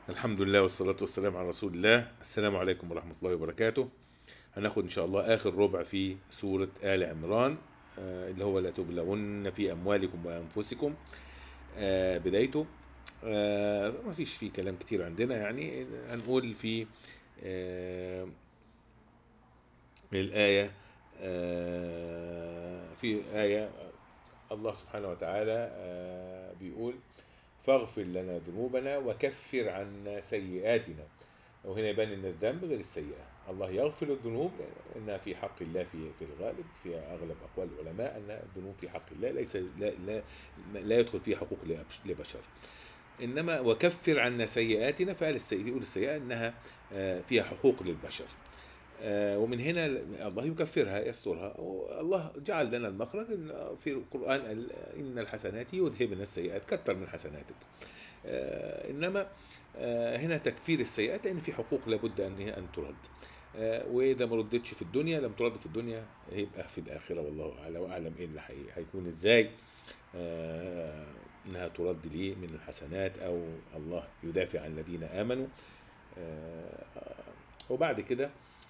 الحمد لله والصلاة والسلام على رسول الله السلام عليكم ورحمة الله وبركاته هناخد إن شاء الله آخر ربع في سورة آل عمران آه، اللي هو لا تبلغن في أموالكم وأنفسكم آه، بدايته آه، ما فيش فيه كلام كتير عندنا يعني هنقول في آه، الآية آه، في آية الله سبحانه وتعالى آه، بيقول فاغفر لنا ذنوبنا وكفر عنا سيئاتنا وهنا يبان ان الذنب غير السيئة الله يغفر الذنوب انها في حق الله في في الغالب في اغلب اقوال العلماء ان الذنوب في حق الله ليس لا لا, لا يدخل فيه حقوق لبشر انما وكفر عنا سيئاتنا فقال السيئة يقول السيئة انها آه، فيها حقوق للبشر آه، ومن هنا الله يكفرها يسترها الله جعل لنا المخرج إن في القرآن قال إن الحسنات يذهبن السيئات كتر من حسناتك آه، إنما آه، هنا تكفير السيئات لأن في حقوق لابد أن هي أن ترد آه، وإذا ما ردتش في الدنيا لم ترد في الدنيا هيبقى في الآخرة والله أعلم وأعلم إيه اللي حي- هيكون إزاي آه، إنها ترد لي من الحسنات أو الله يدافع عن الذين آمنوا آه، وبعد كده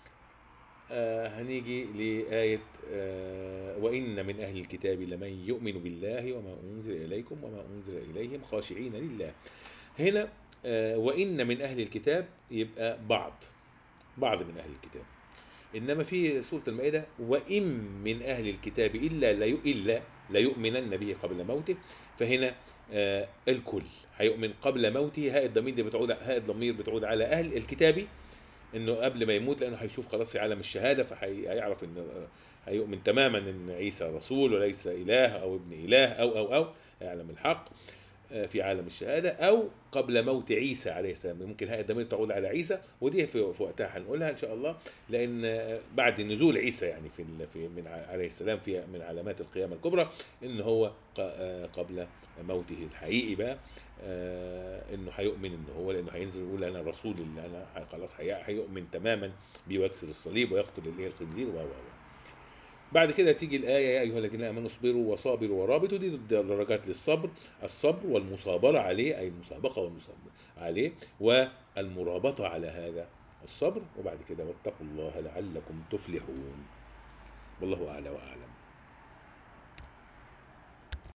آه، هنيجي لآية آه، وإن من أهل الكتاب لمن يؤمن بالله وما أنزل إليكم وما أنزل إليهم خاشعين لله هنا آه، وإن من أهل الكتاب يبقى بعض بعض من أهل الكتاب إنما في سورة المائدة وإن من أهل الكتاب إلا لا ي- إلا ليؤمنن به قبل موته فهنا آه، الكل هيؤمن قبل موته هاء الضمير دي بتعود هاء الضمير بتعود على أهل الكتاب انه قبل ما يموت لانه هيشوف خلاص في عالم الشهاده فهيعرف ان هيؤمن تماما ان عيسى رسول وليس اله او ابن اله او او او يعلم الحق آه، في عالم الشهاده او قبل موت عيسى عليه السلام ممكن هاي الضمير تعود على عيسى ودي في, في وقتها هنقولها ان شاء الله لان آه، بعد نزول عيسى يعني في ال- في من ع- عليه السلام في من علامات القيامه الكبرى ان هو ق- آه، قبل موته الحقيقي بقى آه، انه هيؤمن ان هو لانه هينزل يقول انا رسول اللي انا ح- خلاص هي- هيؤمن تماما بيه ويكسر الصليب ويقتل الايه الخنزير و و و بعد كده تيجي الآية يا أيها الذين آمنوا اصبروا وصابروا ورابطوا دي درجات للصبر الصبر والمصابرة عليه أي المسابقة والمصابرة عليه والمرابطة على هذا الصبر وبعد كده واتقوا الله لعلكم تفلحون والله أعلى وأعلم